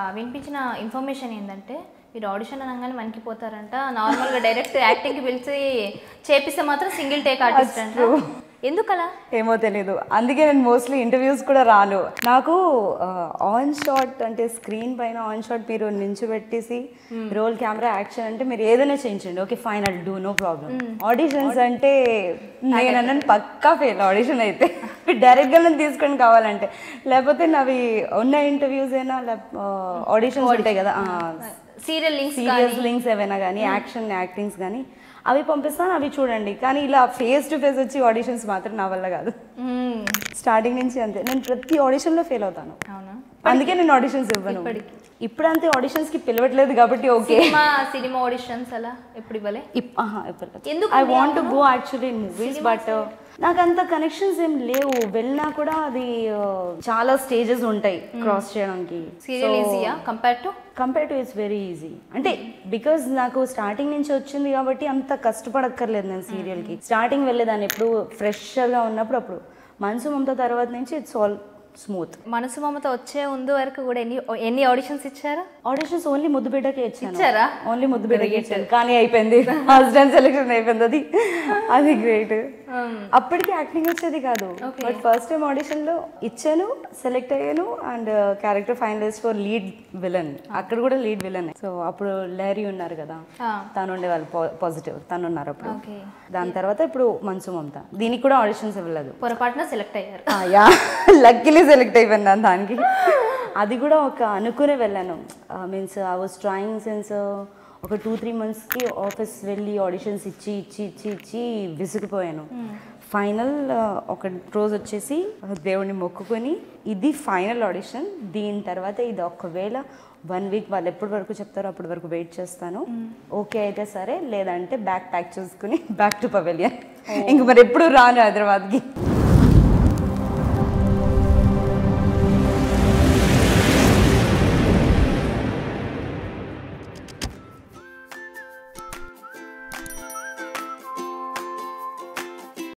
వినిపించిన ఇన్ఫర్మేషన్ ఏంటంటే మీరు ఆడిషన్ అనగానే వణికిపోతారంట నార్మల్గా డైరెక్ట్ యాక్టింగ్కి పిలిచి చేపిస్తే మాత్రం సింగిల్ టేక్ ఆర్టిస్ట్ అంట ఎందుకలా ఏమో తెలీదు అందుకే నేను మోస్ట్లీ ఇంటర్వ్యూస్ కూడా రాను నాకు ఆన్ షాట్ అంటే స్క్రీన్ పైన ఆన్ షాట్ మీరు నించోబెట్టేసి రోల్ కెమెరా యాక్షన్ అంటే మీరు ఏదైనా చేయించండి okay fine I do no problem auditions అంటే నేను అన్నాను పక్కా ఫెయిల్ ఆడిషన్ అయితే డైరెక్ట్గా నన్ను తీసుకొని కావాలంటే లేకపోతే నావి ఉన్న ఇంటర్వ్యూస్ అయినా ఆడిషన్స్ ఉంటాయి కదా సీరియల్ లింక్స్ సీరియస్ లింక్స్ ఏవైనా కానీ యాక్షన్ యాక్టింగ్స్ కానీ అవి పంపిస్తాను అవి చూడండి కానీ ఇలా ఫేస్ టు ఫేస్ వచ్చి ఆడిషన్స్ మాత్రం నా వల్ల కాదు స్టార్టింగ్ నుంచి అంతే నేను ప్రతి ఆడిషన్లో ఫెయిల్ అవుతాను అవునా అందుకే నేను ఆడిషన్స్ ఇవ్వను ఇప్పుడు అంతే ఆడిషన్స్కి పిలవట్లేదు కాబట్టి ఓకే సినిమా సినిమా ఆడిషన్స్ అలా ఎప్పుడు ఇవ్వలే ఎందుకు I want to go actually in movies but నాకు అంత కనెక్షన్స్ ఏం లేవు వెళ్ళినా కూడా అది uh, చాలా స్టేజెస్ ఉంటాయి క్రాస్ చేయడానికి సీరియల్ ఈజీయా compare to compare to it's very easy అంటే బికాజ్ నాకు స్టార్టింగ్ నుంచి వచ్చింది కాబట్టి అంత కష్టపడక్కర్లేదు నేను సీరియల్కి స్టార్టింగ్ వెళ్ళేదాన్ని ఎప్పుడు ఫ్రెషర్గా ఉన్నప్పుడు అప్పుడు మనసు మమత తర్వాత నుంచి ఇట్స్ ఆల్ స్మూత్ మనసు మమత వచ్చే ముందు వరకు కూడా ఎన్ని ఎన్ని ఆడిషన్స్ ఇచ్చారు ఆడిషన్స్ ఓన్లీ ముద్దు బిడ్డకే ఇచ్చాను ఇచ్చారా? ఓన్లీ ముద్దు బిడ్డకే ఇచ్చాను కానీ అయిపోయింది ఫస్ట్ టైం సెలెక్షన్ అయిపోయింది అది అది గ్రేట్ అప్పటికి యాక్టింగ్ వచ్చేది కాదు బట్ ఫస్ట్ టైం ఆడిషన్ లో ఇచ్చాను సెలెక్ట్ అయ్యాను and character finalist for lead villain అక్కడ కూడా లీడ్ విలన్ సో అప్పుడు లహరి ఉన్నారు కదా Ah. తను ఉండేవాళ్ళు పాజిటివ్ తను ఉన్నారు అప్పుడు ఓకే దాని తర్వాత ఇప్పుడు మనసు మమత దీనికి కూడా ఆడిషన్స్ ఇవ్వలేదు పొరపాటున సెలెక్ట్ అయ్యారు యా లక్కీలీ సెలెక్ట్ అయిపోయినాను దానికి అది కూడా ఒక అనుకునే వెళ్ళాను means I was trying since ఒక టూ త్రీ మంత్స్కి ఆఫీస్ వెళ్ళి ఆడిషన్స్ ఇచ్చి ఇచ్చి ఇచ్చి ఇచ్చి విసిగిపోయాను ఫైనల్ ఒక రోజు వచ్చేసి దేవుడిని మొక్కుకొని ఇది ఫైనల్ ఆడిషన్ దీని తర్వాత ఇది ఒకవేళ వన్ వీక్ వాళ్ళు ఎప్పటి వరకు చెప్తారో అప్పటి వరకు వెయిట్ చేస్తాను ఓకే అయితే సరే లేదంటే బ్యాక్ ప్యాక్ చేసుకుని బ్యాక్ టు పవెలియన్ ఇంక మరి ఎప్పుడు రాను హైదరాబాద్కి